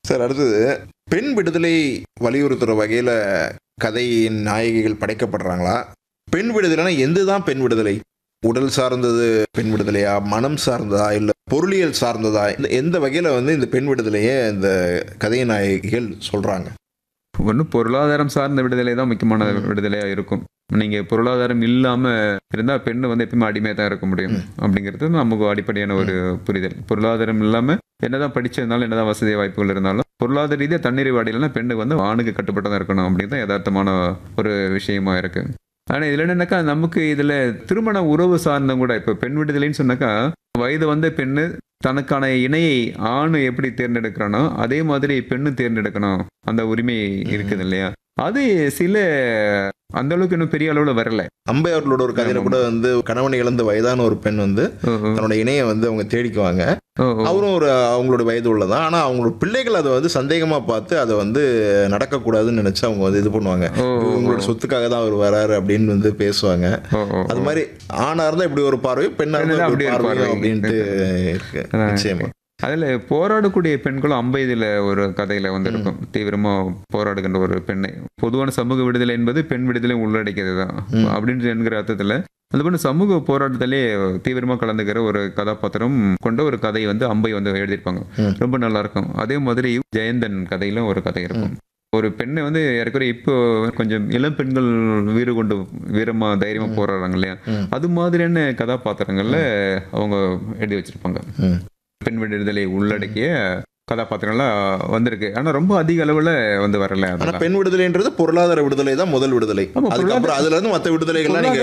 Sir அடுத்தது பெண் விடுதலை வலியுறுத்துற வகையில கதையின் நாயகிகள் படைக்கப்படுறாங்களா பெண் விடுதலைனா எந்த தான் பெண் விடுதலை உடல் சார்ந்தது பெண் விடுதலையா மனம் சார்ந்ததா இல்ல பொருளியல் சார்ந்ததா இந்த எந்த வகையில வந்து இந்த பெண் விடுதலையை இந்த கதை நாயகிகள் சொல்றாங்க ஒன்று பொருளாதாரம் சார்ந்த விடுதலை தான் முக்கியமான ம். விடுதலையாக இருக்கும் நீங்கள் பொருளாதாரம் இல்லாமல் இருந்தால் பெண்ணு வந்து எப்பயுமே அடிமையாக தான் இருக்க முடியும் ம். அப்படிங்கிறது நமக்கு அடிப்படையான ஒரு புரிதல் பொருளாதாரம் இல்லாமல் என்னதான் படிச்சிருந்தாலும் என்னதான் வசதி வாய்ப்புகள் இருந்தாலும் பொருளாதார ரீதியாக தண்ணீர் வாடியிலனா பெண்ணுக்கு வந்து ஆணுக்கு கட்டுப்பட்டு தான் இருக்கணும் அப்படின்னு தான் யதார்த்தமான ஒரு விஷயமா இருக்கு ஆனால் இதில் என்னன்னாக்கா நமக்கு இதில் திருமண உறவு சார்ந்த கூட இப்போ பெண் விடுதலைன்னு சொன்னாக்கா வயது வந்த பெண்ணு தனக்கான இணையை ஆண் எப்படி தேர்ந்தெடுக்கிறானோ அதே மாதிரி பெண்ணு தேர்ந்தெடுக்கணும் அந்த உரிமை இருக்குது இல்லையா அது சில அந்த அளவுக்கு இன்னும் பெரிய அளவுல வரல அம்பை அவர்களோட ஒரு கதையில கூட வந்து கணவனை இழந்த வயதான ஒரு பெண் வந்து ஓ, ஓ, தன்னோட இணையை வந்து அவங்க தேடிக்குவாங்க ஓ, ஓ. அவரும் ஒரு அவங்களோட வயது உள்ளதான் ஆனா அவங்களோட பிள்ளைகள் அதை வந்து சந்தேகமா பார்த்து அதை வந்து நடக்கக்கூடாதுன்னு நினைச்சு அவங்க வந்து இது பண்ணுவாங்க ஓ, ஓ, உங்களோட சொத்துக்காக தான் அவர் வராரு அப்படின்னு வந்து பேசுவாங்க ஓ, ஓ, அது மாதிரி ஆணா இருந்தா இப்படி ஒரு பார்வை பெண்ணா இருந்தா பெண்ணா இப்படி ஒரு அப்படி ஒரு பார்வை பார்வை. அப்படின்ட்டு இருக்கு அதான் நிச்சயமா அதுல போராடக்கூடிய பெண்களும் அம்பைதுல ஒரு கதையில வந்து இருக்கும் தீவிரமா போராடுகின்ற ஒரு பெண்ணை பொதுவான சமூக விடுதலை என்பது பெண் விடுதலை உள்ளடக்கியது தான் ம். அப்படின்னு என்கிற அர்த்தத்துல அது பண்ண சமூக போராட்டத்திலே தீவிரமா கலந்துக்கிற ஒரு கதாபாத்திரம் கொண்ட ஒரு கதை வந்து அம்பை வந்து எழுதியிருப்பாங்க ம். ரொம்ப நல்லா இருக்கும் அதே மாதிரி ஜெயந்தன் கதையிலும் ஒரு கதை இருக்கும் ஒரு பெண்ணை வந்து ஏற்கனவே இப்போ கொஞ்சம் இளம் பெண்கள் வீறு கொண்டு வீரமா தைரியமா ம். போராடுறாங்க இல்லையா ம். அது மாதிரியான கதாபாத்திரங்கள்ல அவங்க எழுதி வச்சிருப்பாங்க ம். பெண் விடுதலை உள்ளடக்கிய கதாபாத்திரங்கள்லாம் வந்திருக்கு ஆனா ரொம்ப அதிக அளவுல வந்து வரல ஆனா அதெல்லாம் பெண் விடுதலைன்றது பொருளாதார விடுதலை தான் முதல் விடுதலை ஆமா, அதுக்கப்புறம் அதுல இருந்து மத்த விடுதலைகள்லாம் நீங்க